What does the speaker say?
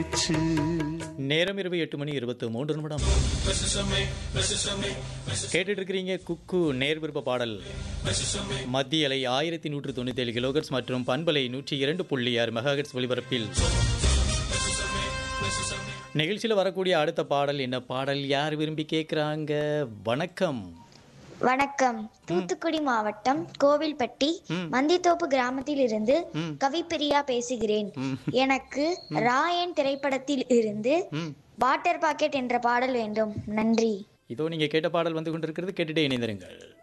பேச்சு நேரம் இரவு எட்டு மணி இருபத்து மூன்று நிமிடம் கேட்டுட்டு இருக்கிறீங்க குக்கு நேர் விருப்ப பாடல் மத்திய அலை ஆயிரத்தி நூற்று தொண்ணூத்தி ஏழு கிலோகட்ஸ் மற்றும் பண்பலை நூற்றி இரண்டு புள்ளி ஆறு மெகாஹெட்ஸ் ஒலிபரப்பில் நிகழ்ச்சியில் வரக்கூடிய அடுத்த பாடல் என்ன பாடல் யார் விரும்பி கேட்குறாங்க வணக்கம் வணக்கம் தூத்துக்குடி மாவட்டம் கோவில்பட்டி மந்தித்தோப்பு கிராமத்தில் இருந்து கவிப்பிரியா பேசுகிறேன் எனக்கு ராயன் திரைப்படத்தில் இருந்து வாட்டர் பாக்கெட் என்ற பாடல் வேண்டும் நன்றி இதோ நீங்க கேட்ட பாடல் வந்து கொண்டிருக்கிறது கேட்டுட்டே இணைந்திருங்கள்